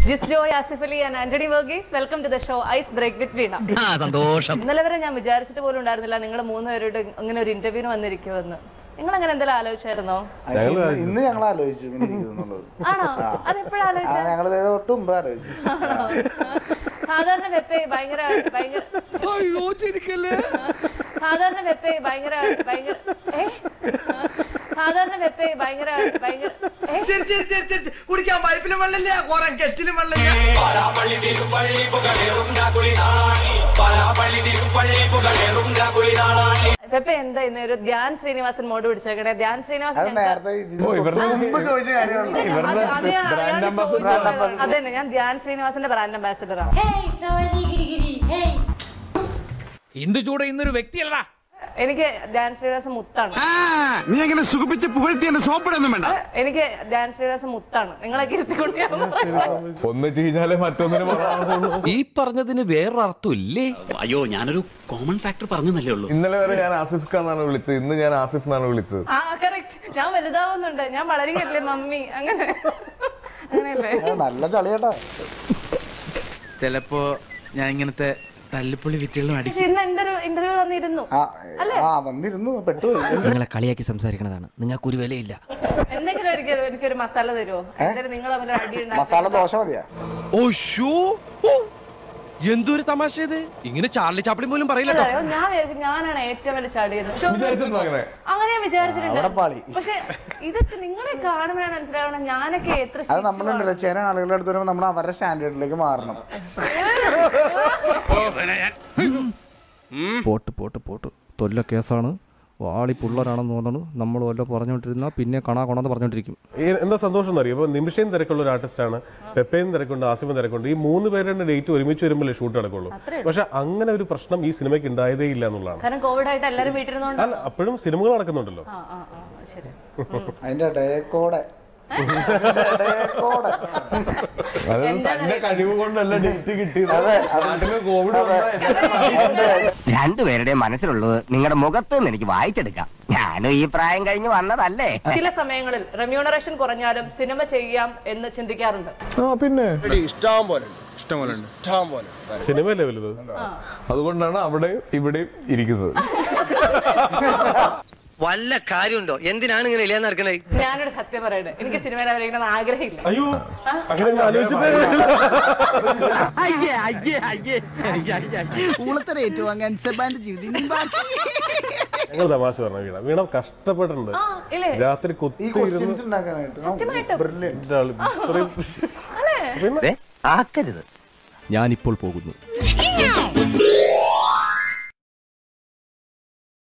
ജിസ്ലോ Asif Ali and Antony Varghese welcome to the show ice break with Veena ആ സന്തോഷം ഇന്നലെ വരെ ഞാൻ വിചാരിച്ചിട്ട് പോലും ഉണ്ടായിരുന്നില്ല നിങ്ങൾ മൂന്നുപേരോട് ഇങ്ങനെ ഒരു ഇന്റർവ്യൂവിന് വന്നിരിക്കുമെന്ന് നിങ്ങൾ അങ്ങനെ എന്തെങ്കിലും ആലോചിച്ചായിരുന്നോ ഇന്ന് ഇന്ന് ഞങ്ങൾ ആലോചിച്ചു ഇങ്ങനെ ഇരിക്കുന്നുള്ളത് ആണോ അതെപ്പോഴും ആ ആലോചിച്ച ഞങ്ങൾ തൊട്ട് മുമ്പ് ആലോചിച്ചു സാധാരണ വെപ്പെ ഭയങ്കര ഭയങ്കര സാധാരണ വെപ്പെ ഭയങ്കര ഭയങ്കര ഏ? സാധാരണ വെപ്പെ ഭയങ്കര ഭയങ്കര ഏ? ചിരി ചിരി ചിരി ചിരി കുടിക്കാൻ പൈപ്പിലും വെള്ളമില്ല കുറെ കെറ്റിലും വെള്ളമില്ല പലാപ്പള്ളി തിരുപ്പള്ളി പുകഴേറും രാകുളി നാളാണി പലാപ്പള്ളി തിരുപ്പള്ളി പുകഴേറും രാകുളി നാളാണി വെപ്പെ എന്താ ഇന്ന് ഒരു ധ്യാൻ ശ്രീനിവാസൻ മോഡ് പിടിച്ചേക്കണേ ധ്യാൻ ശ്രീനിവാസൻ അത് ഞങ്ങൾക്ക് നേരത്തെ ഇതിന് മുമ്പ് ചോദിച്ച കാര്യമാണ് അത് അത് ഞാൻ അറിയാണ്ട് ചോദിച്ചതാണ്. അതന്നെ ഞാൻ ധ്യാൻ ശ്രീനിവാസന്റെ ബ്രാൻഡ് അംബാസിഡറാണ് Hey, Sawali Giri Giri, hey! Indu ചൂടെ ഇന്നൊരു വ്യക്തിയല്ലടാ എനിക്ക് ധ്യാൻ ശ്രീനിവാസൻ മുത്താണ് നീ എങ്ങനെ സുഖിപ്പിച്ച് പുകഴ്ത്തി എന്നെ സോപ്പിടൊന്നും വേണ്ട എനിക്ക് ധ്യാൻ ശ്രീനിവാസൻ മുത്താണ് നിങ്ങളൊക്കെ ഇരുത്തിക്കൊണ്ട് ഞാൻ പറയുന്നത്. ഒന്ന് കഴിഞ്ഞാലേ മറ്റൊന്നിന് പറയാനുള്ളൂ ഈ പറഞ്ഞതിന് വേറൊരർത്ഥം ഇല്ലേ അയ്യോ ഞാനൊരു കോമൺ ഫാക്ടർ പറഞ്ഞതല്ലേ ഉള്ളൂ ഇന്നലെ വരെ ഞാൻ ആസിഫ് ഖാൻ എന്നാണ് വിളിച്ചത് ഇന്ന് ഞാൻ ആസിഫ് എന്നാണ് വിളിച്ചത് ആ കറക്റ്റ് ഞാൻ വലുതാവുന്നുണ്ട് ഞാൻ വളരുകയല്ലേ മമ്മി അങ്ങനെ അങ്ങനെയല്ലേ അത് നല്ല ചളിയേട്ടാ ചിലപ്പോ ഞാൻ ഇങ്ങനത്തെ തല്ലിപ്പൊളി വിറ്റുകളും അടി പക്ഷെ ഇന്ന് എന്റെ ഒരു ഇന്റർവ്യൂ വന്നിരുന്നു ആ ആ വന്നിരുന്നു പെട്ടുപോയി നിങ്ങളെ കളിയാക്കി സംസാരിക്കണതാണ് നിങ്ങൾക്കൊരു വിലയില്ല എന്തെങ്കിലും ഒരിക്കലും എനിക്കൊരു മസാല തരുമോ എന്തായാലും നിങ്ങൾ തമ്മിൽ അടി മസാല ഉണ്ടാക്കി ദോശ മതിയാ ഓഷോ എന്തൊരു തമാശ ഇത് ഇങ്ങനെ ചാർലി ചാപ്പിളി പോലും പറയില്ല അയ്യോ, ഞാൻ വിചാരിക്കും ഞാനാണ് ഏറ്റവും വലിയ ചടിയത് പക്ഷെ ഒന്നും- വിചാരിച്ചിരുന്നു അങ്ങനെ അങ്ങനെ ഞാൻ വിചാരിച്ചിട്ടുണ്ട് അവിടെ പാളി. പക്ഷെ ഇതൊക്കെ നിങ്ങളെ കാണുമ്പോഴാണ് മനസ്സിലാവണം ഞാനൊക്കെ എത്ര അത് നമ്മളുണ്ടല്ലോ ചില ആളുകളുടെ അടുത്ത് വരുമ്പോൾ നമ്മൾ അവരുടെ സ്റ്റാൻഡേർഡിലേക്ക് മാറണം പോട്ട് പോട്ട് പോട്ട് തൊല്ല കേസാണ് വാളി പിള്ളേരാണെന്ന് തോന്നുന്നു നമ്മൾ വല്ല പറഞ്ഞുകൊണ്ടിരുന്ന പിന്നെ കണാ കൊണന്ന് പറഞ്ഞുകൊണ്ടിരിക്കും ഈ എന്താ സന്തോഷം എന്നറിയോ ഇപ്പോൾ നിമിഷയും തിരക്കുള്ള ഒരു ആർട്ടിസ്റ്റാണ് പെപ്പയും തിരക്കുണ്ട് ആസിഫും തിരക്കുണ്ട് ഈ മൂന്ന് പേരുടെ ഡേറ്റ് ഒരുമിച്ച് വരുമ്പോഴേ ഷൂട്ട് നടക്കുള്ളൂ പക്ഷെ അങ്ങനെ ഒരു പ്രശ്നം ഈ സിനിമയ്ക്ക് ഉണ്ടായതേ ഇല്ല എന്നുള്ളതാണ് കാരണം കോവിഡ് ആയിട്ട് എല്ലാരും വീട്ടിലിരുന്നോണ്ട് അല്ല അപ്പോഴും സിനിമകൾ നടക്കുന്നുണ്ടല്ലോ ആ ആ ആ ശരി അതിന്റെ ഇടയക്കോടെ ഇടയക്കോടെ അത് തന്റെ കഴിവ് കൊണ്ടല്ല ഡേറ്റ് കിട്ടിയത് അതെ, അത് നാട്ടില് കോവിഡ് രണ്ടുപേരുടെ മനസ്സിലുള്ളത് നിങ്ങളുടെ മുഖത്ത് നിന്ന് എനിക്ക് വായിച്ചെടുക്കാം ഞാനും ഈ പ്രായം കഴിഞ്ഞ് വന്നതല്ലേ ചില സമയങ്ങളിൽ റെമ്യൂണറേഷൻ കുറഞ്ഞാലും സിനിമ ചെയ്യാം എന്ന് ചിന്തിക്കാറുണ്ട് ആ പിന്നെ സിനിമയല്ലേ വലുത് അതുകൊണ്ടാണ് അവിടെ ഇവിടെയും ഇരിക്കുന്നത് വല്ല കാര്യമുണ്ടോ എന്തിനാണ് ഇങ്ങനെ ഇല്ലാന്ന് നടക്കണേ ഞാനൊരു സത്യം പറയട്ടെ എനിക്ക് സിനിമയിൽ അഭിനയിക്കണം ആഗ്രഹമില്ല അയ്യോ അങ്ങനെ ഒന്നും ആലോചിച്ചിട്ടേ ഊളത്തര ഏറ്റുവാങ്ങാൻ സെബാന്റെ ജീവിതം ഞങ്ങൾ തമാശ പറഞ്ഞു വീണ വീണ കഷ്ടപ്പെട്ടിട്ടുണ്ട് ആ ഇല്ലേ രാത്രി ഈ കുത്തിയിരുന്ന് ക്വസ്റ്റ്യൻസ് ഉണ്ടാക്കാനായിട്ട് സത്യമായിട്ടും? Brilliant. ഇട്ടാള് ഇത്രയും ആക്കരുത് ഞാനിപ്പോൾ പോകുന്നു